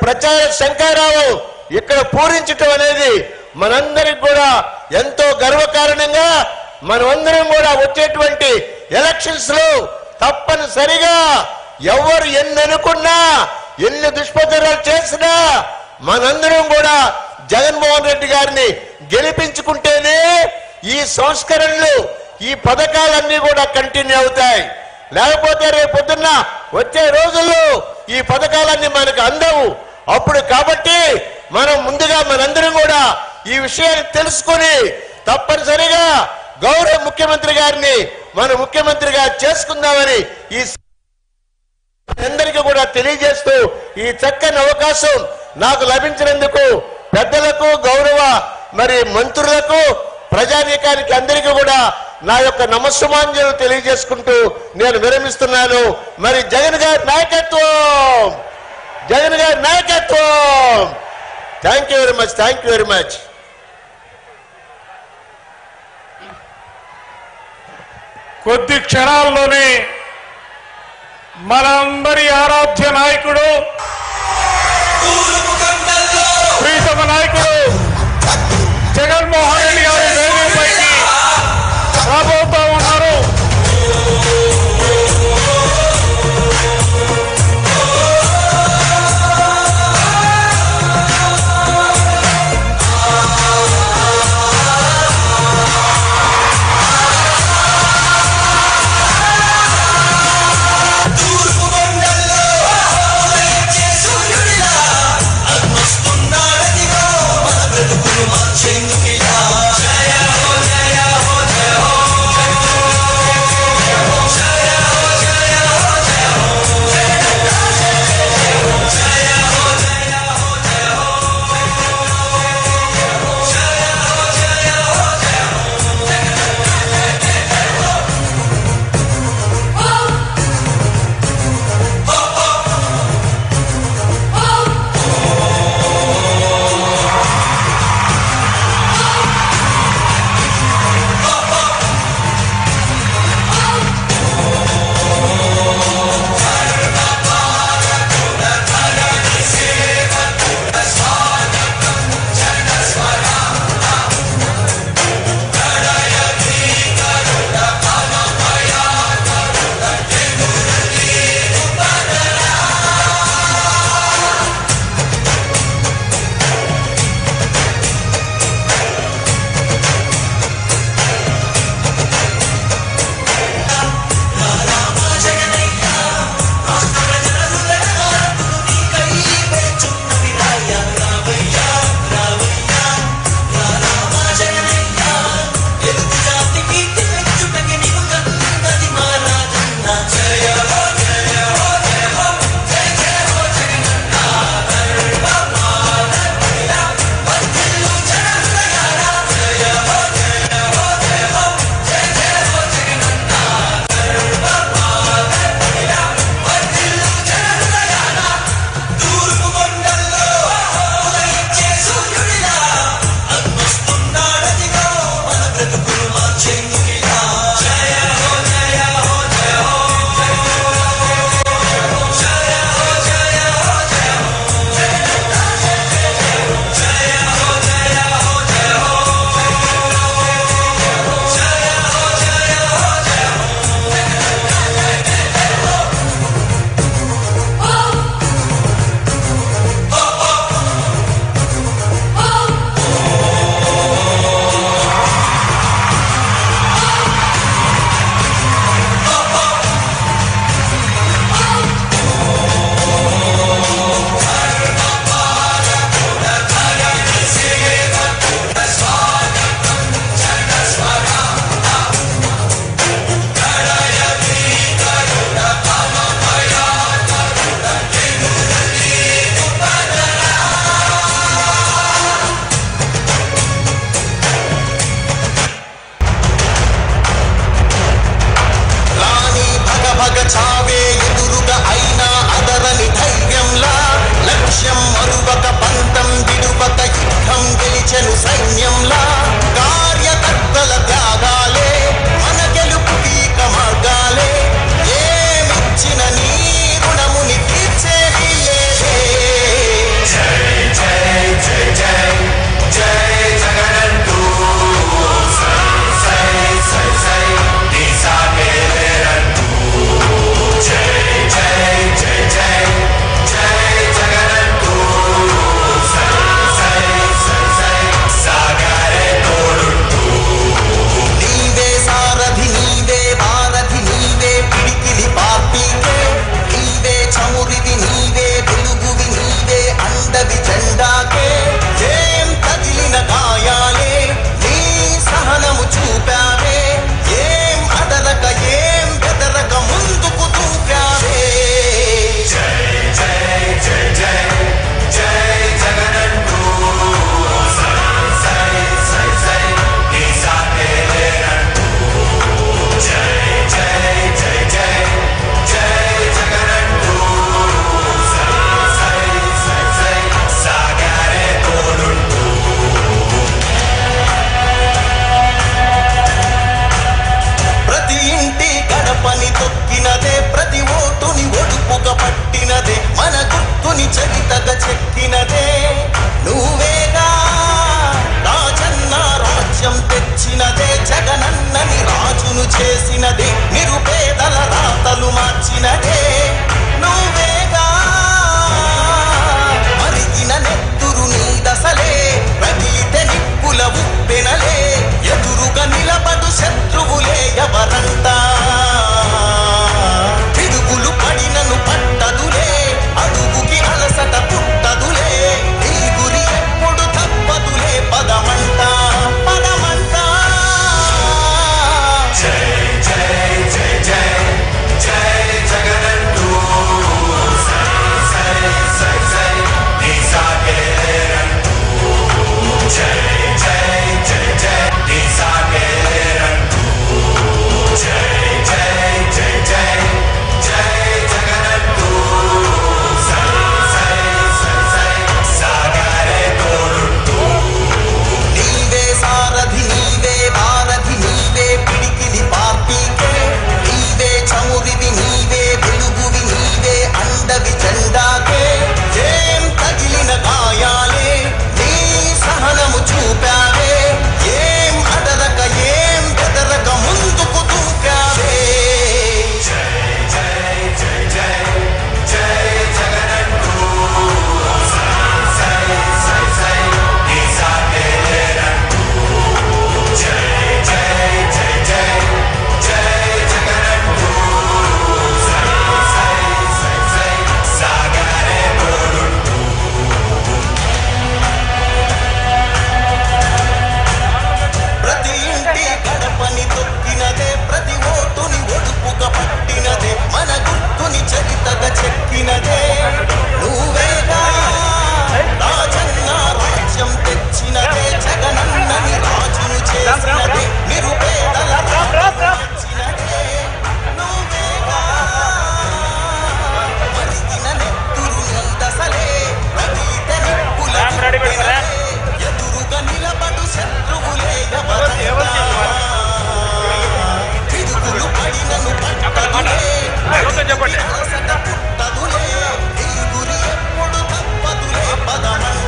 ప్రచార శంకారావు ఇక్కడ పూరించటం అనేది మనందరికి కూడా ఎంతో గర్వకారణంగా మనమందరం కూడా వచ్చేటువంటి ఎలక్షన్స్ లో తప్పనిసరిగా ఎవరు ఎన్ని అనుకున్నా ఎన్ని దుష్ప్రచారాలు చేసినా మనందరం కూడా జగన్మోహన్ రెడ్డి గారిని గెలిపించుకుంటేనే ఈ సంస్కరణలు ఈ పథకాలన్నీ కూడా కంటిన్యూ అవుతాయి లేకపోతే రేపు పొద్దున్న వచ్చే రోజుల్లో ఈ పథకాలన్నీ మనకు అందవు అప్పుడు కాబట్టి మనం ముందుగా మనందరం కూడా ఈ విషయాన్ని తెలుసుకొని తప్పనిసరిగా గౌరవ ముఖ్యమంత్రి గారిని మన ముఖ్యమంత్రిగా చేసుకుందామని ఈ అందరికీ కూడా తెలియజేస్తూ ఈ చక్కని అవకాశం నాకు లభించినందుకు పెద్దలకు గౌరవ మరి మంత్రులకు ప్రజానీకానికి అందరికీ కూడా నా యొక్క నమస్సుమాంజలు తెలియజేసుకుంటూ నేను విరమిస్తున్నాను మరి జగన్ గారి నాయకత్వం జగన్ గారి నాయకత్వం thank you very much thank you very much కొద్ది క్షణాల్లోనే మనందరి ఆరాధ్య నాయకుడు ప్రీతమ నాయకుడు జగన్మోహన్ రెడ్డి గారి వేదికపైకి రాబోతా ఉన్నారు తూర్పు కొండల్లో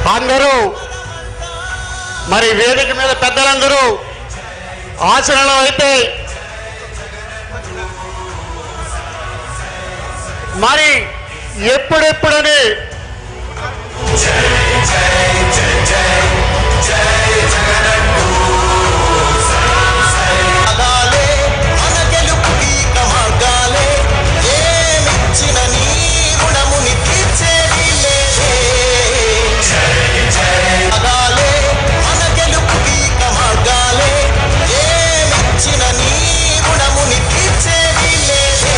అందరూ మరి వేదిక మీద పెద్దలందరూ ఆచరణలో అయితే మరి ఎప్పుడెప్పుడని మార్గాలే మన గెలుపుకి మార్గాలే ఏమిచ్చిన నీ రుణముని తీర్చేది లేదే మార్గాలే మన గెలుపుకి మార్గాలే ఏమిచ్చిన నీ రుణముని తీర్చేది లేదే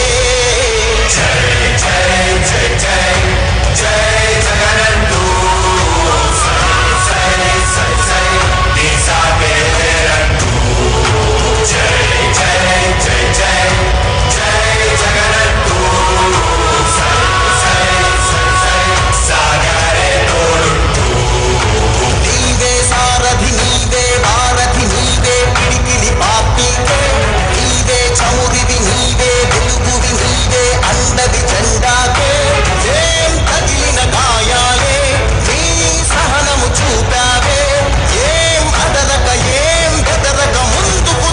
నీవే సారథి నీవే వారధి నీవే పిడికిలి పార్టీకే నీవే చమురివి నీవే వెలుగువి నీవే అండది జెండాకే ఏం తగిలిన గాయాలే నీ సహనము చూపావే ఏం అదరక ఏం బెదరక ముందుకు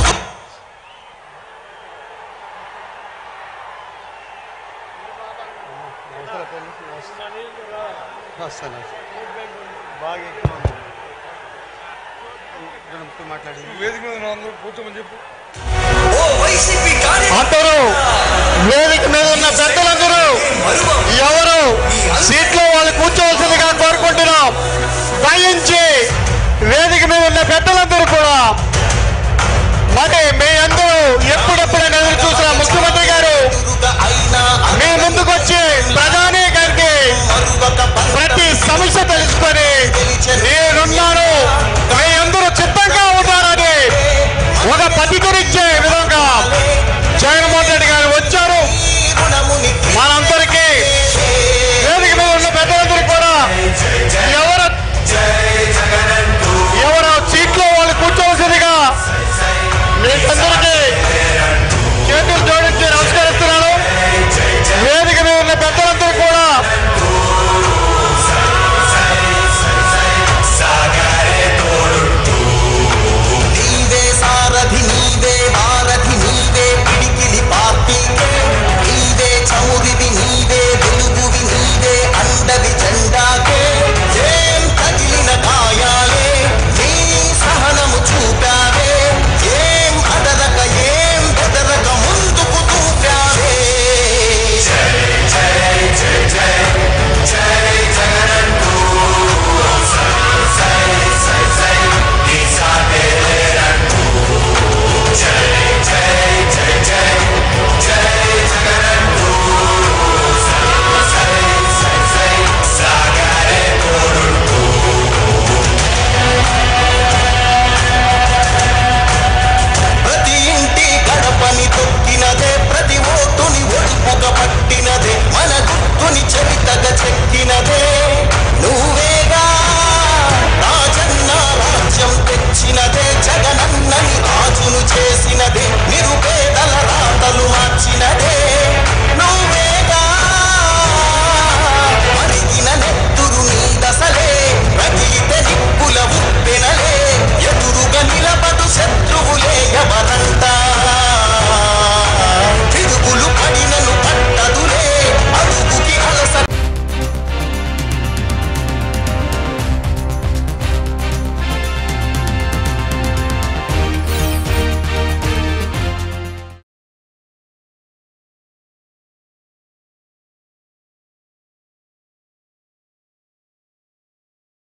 వేదిక మీద ఉన్న అందరూ కూర్చోమని చెప్పు ఓ వైసీపీ అందరూ వేదిక మీద ఉన్న పెద్దలందరూ ఎవరు సీట్లో వాళ్ళు కూర్చోవలసిందిగా